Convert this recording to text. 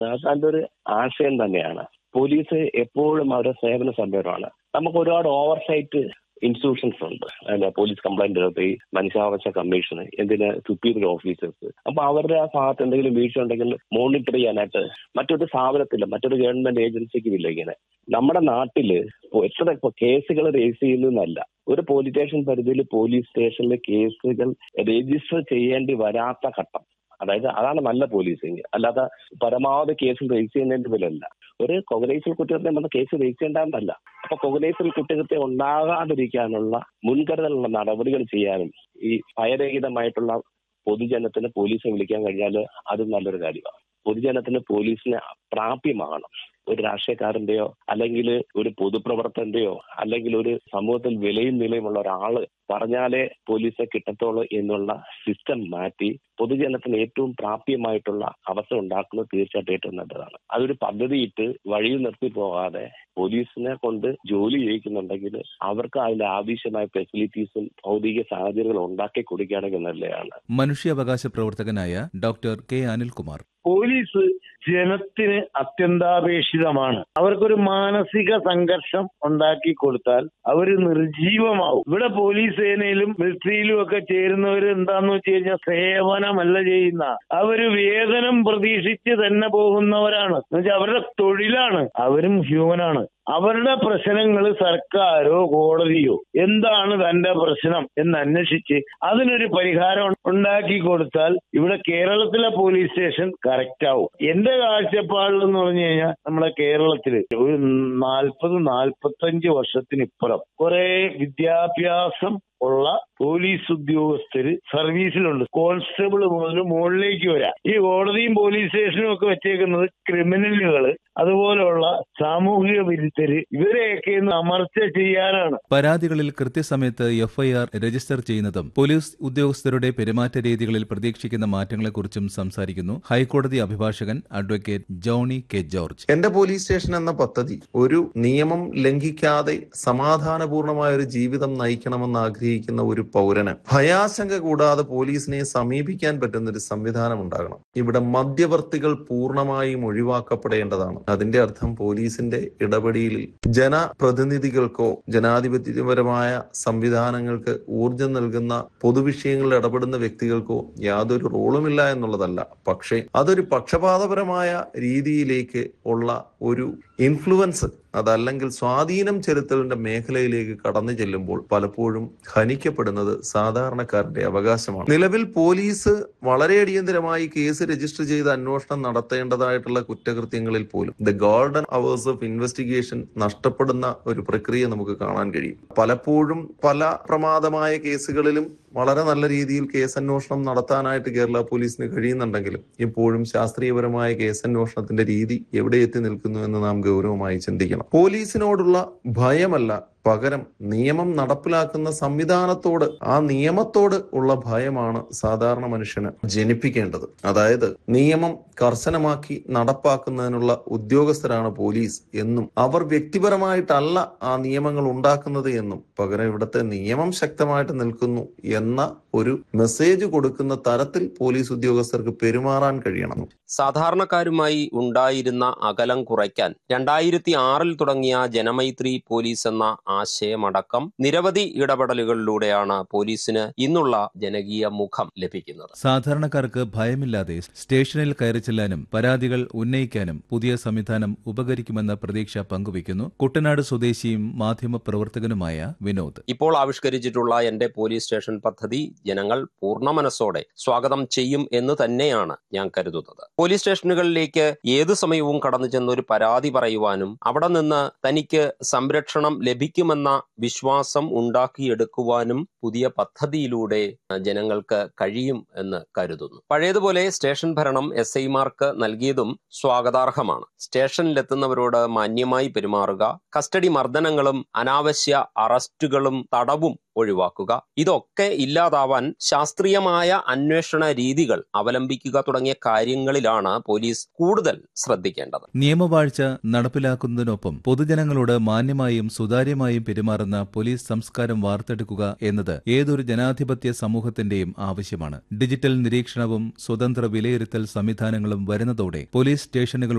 അതിന്റെ ഒരു ആശയം തന്നെയാണ് പോലീസ് എപ്പോഴും അവരുടെ സേവന സഭ്യമാണ് നമുക്ക് ഒരുപാട് ഓവർസൈറ്റ് ഇൻസ്റ്റിറ്റ്യൂഷൻസ് ഉണ്ട് അല്ല പോലീസ് കംപ്ലൈന്റ് ഡയറക്ടറി മനുഷ്യാവകാശ കമ്മീഷൻ എന്തിന് സുപ്പീരിയർ ഓഫീസേഴ്സ് അപ്പൊ അവരുടെ ആ ഭാഗത്ത് എന്തെങ്കിലും വീഴ്ച ഉണ്ടെങ്കിൽ മോണിറ്റർ ചെയ്യാനായിട്ട് മറ്റൊരു സ്ഥാപനത്തില്ല മറ്റൊരു ഗവൺമെന്റ് ഏജൻസിക്കും ഇല്ല ഇങ്ങനെ നമ്മുടെ നാട്ടില് എത്ര കേസുകൾ രജിസ്റ്റർ ചെയ്യുന്നതല്ല ഒരു പോലീസ് സ്റ്റേഷൻ പരിധിയിൽ പോലീസ് സ്റ്റേഷനിലെ കേസുകൾ രജിസ്റ്റർ ചെയ്യേണ്ടി വരാത്ത ഘട്ടം അതായത് അതാണ് നല്ല പോലീസിങ് അല്ലാതെ പരമാവധി കേസ് രജിസ്റ്റർ ചെയ്യുന്നതിന്റെ പേരല്ല ഒരു കൊഗനൈസൽ കുറ്റകൃത്യം വന്ന കേസ് രജിസ്റ്റർ ചെയ്യേണ്ടതല്ല അപ്പൊ കൊഗനൈസൽ കുറ്റകൃത്യം ഉണ്ടാകാതിരിക്കാനുള്ള മുൻകരുതലുള്ള നടപടികൾ ചെയ്യാനും ഈ ഭയരഹിതമായിട്ടുള്ള പൊതുജനത്തിന് പോലീസിനെ വിളിക്കാൻ കഴിഞ്ഞാൽ അത് നല്ലൊരു കാര്യമാണ് പൊതുജനത്തിന് പോലീസിനെ പ്രാപ്യമാകണം ഒരു രാഷ്ട്രീയക്കാരന്റെയോ അല്ലെങ്കിൽ ഒരു പൊതുപ്രവർത്തകന്റെയോ അല്ലെങ്കിൽ ഒരു സമൂഹത്തിൽ വിലയും നിലയുമുള്ള ഒരാള് പറഞ്ഞാലേ പോലീസെ കിട്ടത്തുള്ളൂ എന്നുള്ള സിസ്റ്റം മാറ്റി പൊതുജനത്തിന് ഏറ്റവും പ്രാപ്യമായിട്ടുള്ള അവസ്ഥ ഉണ്ടാക്കുന്നത് തീർച്ചയായിട്ടും ഏറ്റവും നല്ലതാണ് അതൊരു പദ്ധതിയിട്ട് വഴി നിർത്തി പോകാതെ പോലീസിനെ കൊണ്ട് ജോലി ചെയ്യിക്കുന്നുണ്ടെങ്കിൽ അവർക്ക് അതിന്റെ ആവശ്യമായ ഫെസിലിറ്റീസും ഭൗതിക സാഹചര്യങ്ങളും ഉണ്ടാക്കി കൊടുക്കുകയാണെങ്കിൽ നല്ലതാണ് മനുഷ്യാവകാശ പ്രവർത്തകനായ ഡോക്ടർ കെ അനിൽകുമാർ പോലീസ് ജനത്തിന് അത്യന്താപേക്ഷിതമാണ് അവർക്കൊരു മാനസിക സംഘർഷം ഉണ്ടാക്കി കൊടുത്താൽ അവര് നിർജീവമാവും ഇവിടെ പോലീസ് സേനയിലും മിലിറ്ററിയിലും ഒക്കെ ചേരുന്നവർ എന്താന്ന് വെച്ച് കഴിഞ്ഞാൽ സേവനമല്ല ചെയ്യുന്ന അവര് വേതനം പ്രതീക്ഷിച്ച് തന്നെ പോകുന്നവരാണ് എന്നുവെച്ചാൽ അവരുടെ തൊഴിലാണ് അവരും ഹ്യൂമനാണ് അവരുടെ പ്രശ്നങ്ങൾ സർക്കാരോ കോടതിയോ എന്താണ് തന്റെ പ്രശ്നം എന്ന് അന്വേഷിച്ച് അതിനൊരു പരിഹാരം ഉണ്ടാക്കി കൊടുത്താൽ ഇവിടെ കേരളത്തിലെ പോലീസ് സ്റ്റേഷൻ കറക്റ്റ് ആവും എന്റെ കാഴ്ചപ്പാടിൽ എന്ന് പറഞ്ഞു കഴിഞ്ഞാൽ നമ്മുടെ കേരളത്തില് ഒരു നാൽപ്പത് നാൽപ്പത്തഞ്ച് വർഷത്തിനിപ്പുറം കുറെ വിദ്യാഭ്യാസം ഉള്ള പോലീസ് ഉദ്യോഗസ്ഥര് സർവീസിലുണ്ട് കോൺസ്റ്റബിൾ മുതൽ മുകളിലേക്ക് വരാം ഈ കോടതിയും പോലീസ് സ്റ്റേഷനും ഒക്കെ വെച്ചേക്കുന്നത് ക്രിമിനലുകള് അതുപോലെയുള്ള സാമൂഹിക വിരുദ്ധര് ഇവരെയൊക്കെ ഇന്ന് അമർച്ച ചെയ്യാനാണ് പരാതികളിൽ കൃത്യസമയത്ത് എഫ്ഐആർ രജിസ്റ്റർ ചെയ്യുന്നതും പോലീസ് ഉദ്യോഗസ്ഥരുടെ പെരുമാറ്റ രീതികളിൽ പ്രതീക്ഷിക്കുന്ന മാറ്റങ്ങളെക്കുറിച്ചും സംസാരിക്കുന്നു ഹൈക്കോടതി അഭിഭാഷകൻ അഡ്വക്കേറ്റ് ജോണി കെ ജോർജ് എന്റെ പോലീസ് സ്റ്റേഷൻ എന്ന പദ്ധതി ഒരു നിയമം ലംഘിക്കാതെ സമാധാനപൂർണമായ ഒരു ജീവിതം നയിക്കണമെന്ന് ആഗ്രഹിക്കുന്ന ഒരു പൗരന് ഭയാശങ്ക കൂടാതെ പോലീസിനെ സമീപിക്കാൻ പറ്റുന്ന ഒരു സംവിധാനം ഉണ്ടാകണം ഇവിടെ മധ്യവർത്തികൾ പൂർണ്ണമായും ഒഴിവാക്കപ്പെടേണ്ടതാണ് അതിന്റെ അർത്ഥം പോലീസിന്റെ ഇടപെടലിൽ ജനപ്രതിനിധികൾക്കോ ജനാധിപത്യപരമായ സംവിധാനങ്ങൾക്ക് ഊർജം നൽകുന്ന പൊതുവിഷയങ്ങളിൽ ഇടപെടുന്ന വ്യക്തികൾക്കോ യാതൊരു റോളുമില്ല എന്നുള്ളതല്ല പക്ഷേ അതൊരു പക്ഷപാതപരമായ രീതിയിലേക്ക് ഉള്ള ഒരു ഇൻഫ്ലുവൻസ് അതല്ലെങ്കിൽ സ്വാധീനം ചെലുത്തലിന്റെ മേഖലയിലേക്ക് കടന്നു ചെല്ലുമ്പോൾ പലപ്പോഴും ഹനിക്കപ്പെടുന്നത് സാധാരണക്കാരന്റെ അവകാശമാണ് നിലവിൽ പോലീസ് വളരെ അടിയന്തരമായി കേസ് രജിസ്റ്റർ ചെയ്ത് അന്വേഷണം നടത്തേണ്ടതായിട്ടുള്ള കുറ്റകൃത്യങ്ങളിൽ പോലും the golden hours of investigation നഷ്ടപ്പെടുന്ന ഒരു പ്രക്രിയ നമുക്ക് കാണാൻ കഴിയും പലപ്പോഴും പല പ്രമാദമായ കേസുകളിലും വളരെ നല്ല രീതിയിൽ കേസ് അന്വേഷണം നടത്താനായിട്ട് കേരള പോലീസിന് കഴിയുന്നുണ്ടെങ്കിലും ഇപ്പോഴും ശാസ്ത്രീയപരമായ കേസ് അന്വേഷണത്തിന്റെ രീതി എവിടെ എത്തി നിൽക്കുന്നു എന്ന് നാം ഗൗരവമായി ചിന്തിക്കണം പോലീസിനോടുള്ള ഭയമല്ല പകരം നിയമം നടപ്പിലാക്കുന്ന സംവിധാനത്തോട് ആ നിയമത്തോട് ഉള്ള ഭയമാണ് സാധാരണ മനുഷ്യന് ജനിപ്പിക്കേണ്ടത് അതായത് നിയമം കർശനമാക്കി നടപ്പാക്കുന്നതിനുള്ള ഉദ്യോഗസ്ഥരാണ് പോലീസ് എന്നും അവർ വ്യക്തിപരമായിട്ടല്ല ആ നിയമങ്ങൾ ഉണ്ടാക്കുന്നത് എന്നും പകരം ഇവിടുത്തെ നിയമം ശക്തമായിട്ട് നിൽക്കുന്നു എന്ന ഒരു മെസ്സേജ് കൊടുക്കുന്ന തരത്തിൽ പോലീസ് ഉദ്യോഗസ്ഥർക്ക് പെരുമാറാൻ കഴിയണം സാധാരണക്കാരുമായി ഉണ്ടായിരുന്ന അകലം കുറയ്ക്കാൻ രണ്ടായിരത്തി ആറിൽ തുടങ്ങിയ ജനമൈത്രി പോലീസ് എന്ന ആശയമടക്കം നിരവധി ഇടപെടലുകളിലൂടെയാണ് പോലീസിന് ഇന്നുള്ള ജനകീയ മുഖം ലഭിക്കുന്നത് സാധാരണക്കാർക്ക് ഭയമില്ലാതെ സ്റ്റേഷനിൽ കയറി ചെല്ലാനും പരാതികൾ ഉന്നയിക്കാനും പുതിയ സംവിധാനം ഉപകരിക്കുമെന്ന പ്രതീക്ഷ പങ്കുവയ്ക്കുന്നു കുട്ടനാട് സ്വദേശിയും മാധ്യമപ്രവർത്തകനുമായ വിനോദ് ഇപ്പോൾ ആവിഷ്കരിച്ചിട്ടുള്ള എന്റെ പോലീസ് സ്റ്റേഷൻ പദ്ധതി ജനങ്ങൾ പൂർണ്ണ മനസ്സോടെ സ്വാഗതം ചെയ്യും എന്ന് തന്നെയാണ് ഞാൻ കരുതുന്നത് പോലീസ് സ്റ്റേഷനുകളിലേക്ക് ഏതു സമയവും കടന്നു ചെന്ന് ഒരു പരാതി പറയുവാനും അവിടെ നിന്ന് തനിക്ക് സംരക്ഷണം ലഭിക്കുമെന്ന വിശ്വാസം ഉണ്ടാക്കിയെടുക്കുവാനും പുതിയ പദ്ധതിയിലൂടെ ജനങ്ങൾക്ക് കഴിയും എന്ന് കരുതുന്നു പഴയതുപോലെ സ്റ്റേഷൻ ഭരണം എസ് ഐമാർക്ക് നൽകിയതും സ്വാഗതാർഹമാണ് സ്റ്റേഷനിലെത്തുന്നവരോട് മാന്യമായി പെരുമാറുക കസ്റ്റഡി മർദ്ദനങ്ങളും അനാവശ്യ അറസ്റ്റുകളും തടവും ഒഴിവാക്കുക ഇതൊക്കെ ഇല്ലാതാവാൻ ശാസ്ത്രീയമായ അന്വേഷണ രീതികൾ അവലംബിക്കുക തുടങ്ങിയ കാര്യങ്ങളിലാണ് പോലീസ് കൂടുതൽ ശ്രദ്ധിക്കേണ്ടത് നിയമവാഴ്ച നടപ്പിലാക്കുന്നതിനൊപ്പം പൊതുജനങ്ങളോട് മാന്യമായും സുതാര്യമായും പെരുമാറുന്ന പോലീസ് സംസ്കാരം വാർത്തെടുക്കുക എന്നത് ഏതൊരു ജനാധിപത്യ സമൂഹത്തിന്റെയും ആവശ്യമാണ് ഡിജിറ്റൽ നിരീക്ഷണവും സ്വതന്ത്ര വിലയിരുത്തൽ സംവിധാനങ്ങളും വരുന്നതോടെ പോലീസ് സ്റ്റേഷനുകൾ